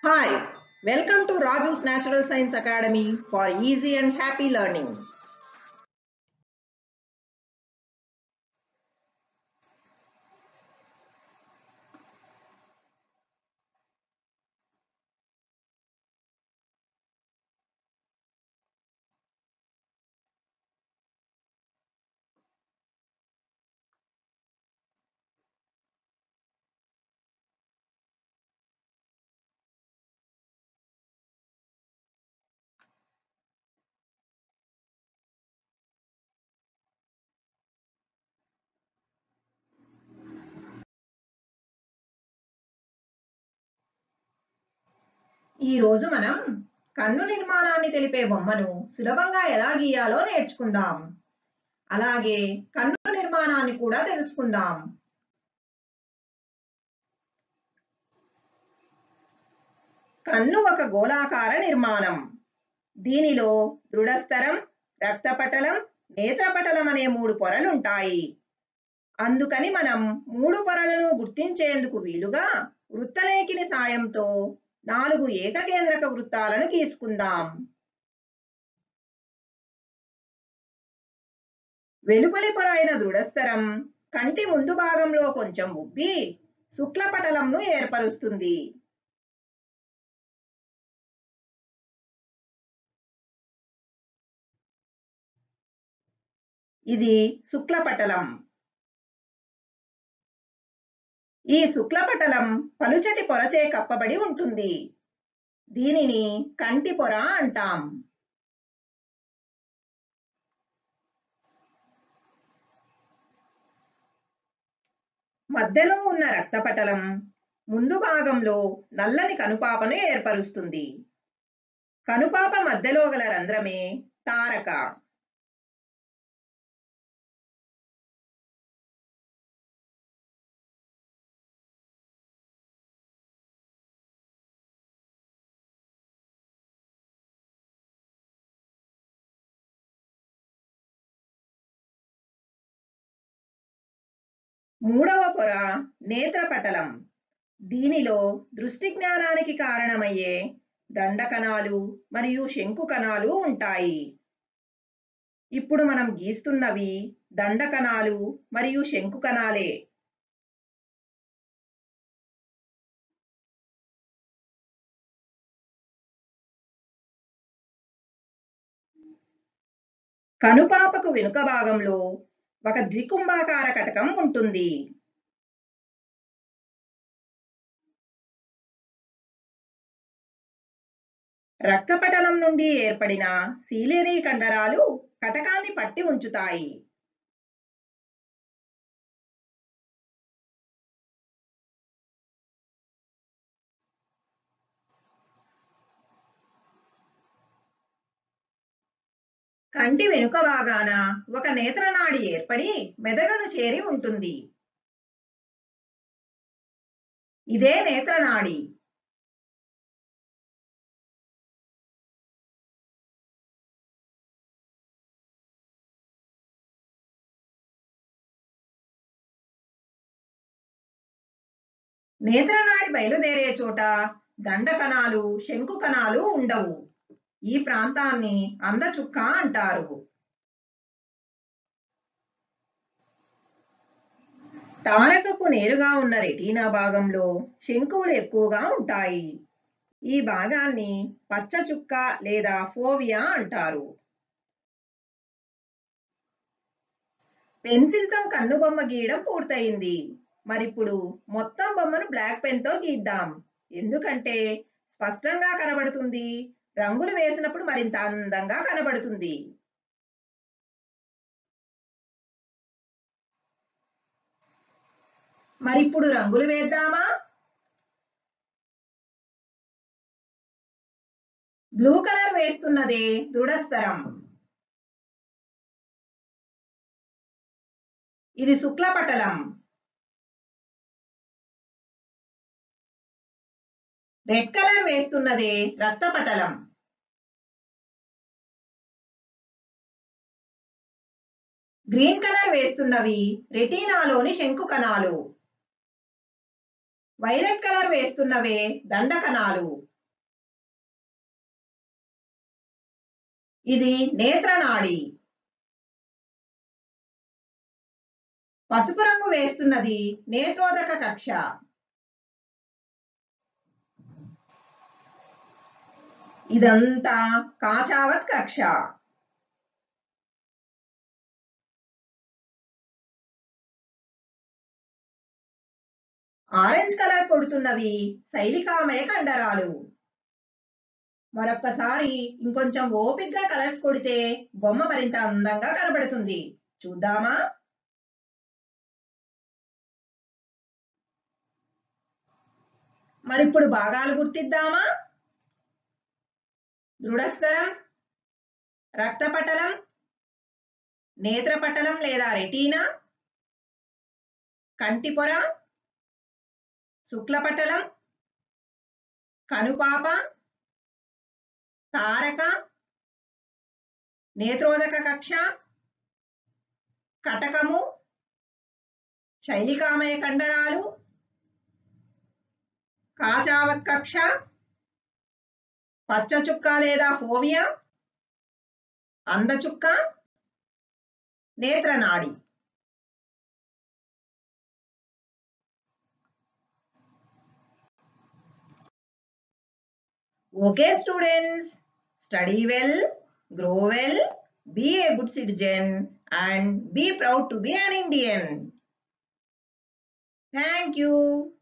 Hi, welcome to Raju's Natural Science Academy for easy and happy learning. ఈ రోజు మనం కన్ను నిర్మాణాన్ని తెలిపే బొమ్మను సులభంగా ఎలా గీయాలో నేర్చుకుందాం అలాగే కన్ను నిర్మాణాన్ని కూడా తెలుసుకుందాం కన్ను ఒక గోళాకార నిర్మాణం దీనిలో దృఢస్థరం రక్తపటలం నేత్రపటలం అనే మూడు పొరలుంటాయి అందుకని మనం మూడు పొరలను గుర్తించేందుకు వీలుగా వృత్తలేఖిని సాయంతో నాలుగు ఏకకేంద్రక వృత్తాలను గీసుకుందాం వెలుపలి పొర అయిన దృఢస్థరం కంటి ముందు భాగంలో కొంచెం ఉబ్బి శుక్లపటలంను ఏర్పరుస్తుంది ఇది శుక్లపటలం ఈ శుక్లపటలం పలుచటి పొరచే కప్పబడి ఉంటుంది దీనిని కంటి పొర అంటాం మధ్యలో ఉన్న రక్తపటలం ముందు భాగంలో నల్లని కనుపాపను ఏర్పరుస్తుంది కనుపాప మధ్యలో గల రంధ్రమే తారక మూడవ పొర నేత్రపటలం దీనిలో దృష్టి జ్ఞానానికి కారణమయ్యే దండకణాలు మరియు శంకు కణాలు ఉంటాయి ఇప్పుడు మనం గీస్తున్నవి దండకణాలు మరియు శంకు కణాలే కనుపాపకు వెనుక భాగంలో ఒక ద్వికుంభాకార కటకం ఉంటుంది రక్తపటలం నుండి ఏర్పడిన సీలేరీ కండరాలు కటకాన్ని పట్టి ఉంచుతాయి కంటి వెనుక భాగాన ఒక నేత్రనాడి ఏర్పడి మెదడును చేరి ఉంటుంది ఇదే నేత్రనాడి నేత్రనాడి బయలుదేరే చోట దండ కణాలు శంకు కణాలు ఉండవు ఈ ప్రాంతాన్ని అందచుక్క అంటారు తారకకు నేరుగా ఉన్న రెటీనా భాగంలో శంకువులు ఎక్కువగా ఉంటాయి ఈ భాగాన్ని పచ్చ చుక్క లేదా ఫోవియా అంటారు పెన్సిల్తో కన్ను బొమ్మ గీయడం పూర్తయింది మరిప్పుడు మొత్తం బొమ్మను బ్లాక్ పెన్ తో గీద్దాం ఎందుకంటే స్పష్టంగా కనబడుతుంది రంగులు వేసినప్పుడు మరింత అందంగా కనబడుతుంది మరిప్పుడు రంగులు వేద్దామా బ్లూ కలర్ వేస్తున్నదే దృఢస్థరం ఇది శుక్లపటలం రెడ్ కలర్ వేస్తున్నదే రక్తపటలం గ్రీన్ కలర్ వేస్తున్నవి రెటీనాలోని శంకు కణాలు వైలెట్ కలర్ వేస్తున్నవే దండ కణాలు ఇది నేత్రనాడి పసుపు రంగు వేస్తున్నది నేత్రోదక కక్ష ఇదంతా కాచావత్ కక్ష ఆరెంజ్ కలర్ కొడుతున్నవి శైలికామయ కండరాలు మరొక్కసారి ఇంకొంచెం ఓపిగ్గా కలర్స్ కొడితే బొమ్మ మరింత అందంగా కనబడుతుంది చూద్దామా మరిప్పుడు భాగాలు గుర్తిద్దామా దృఢస్థరం రక్తపటలం నేత్రపటలం లేదా రెటీనా కంటిపొర శుక్లపటలం కనుపాప తారక నేత్రోదక కక్ష కటకము శైలికామయ కండరాలు కాచావత్ కక్ష పచ్చ చుక్క లేదా ఫోవియా అందచుక్క నేత్రనాడి Okay, students, study well, grow well, be a good citizen, and be proud to be an Indian. Thank you.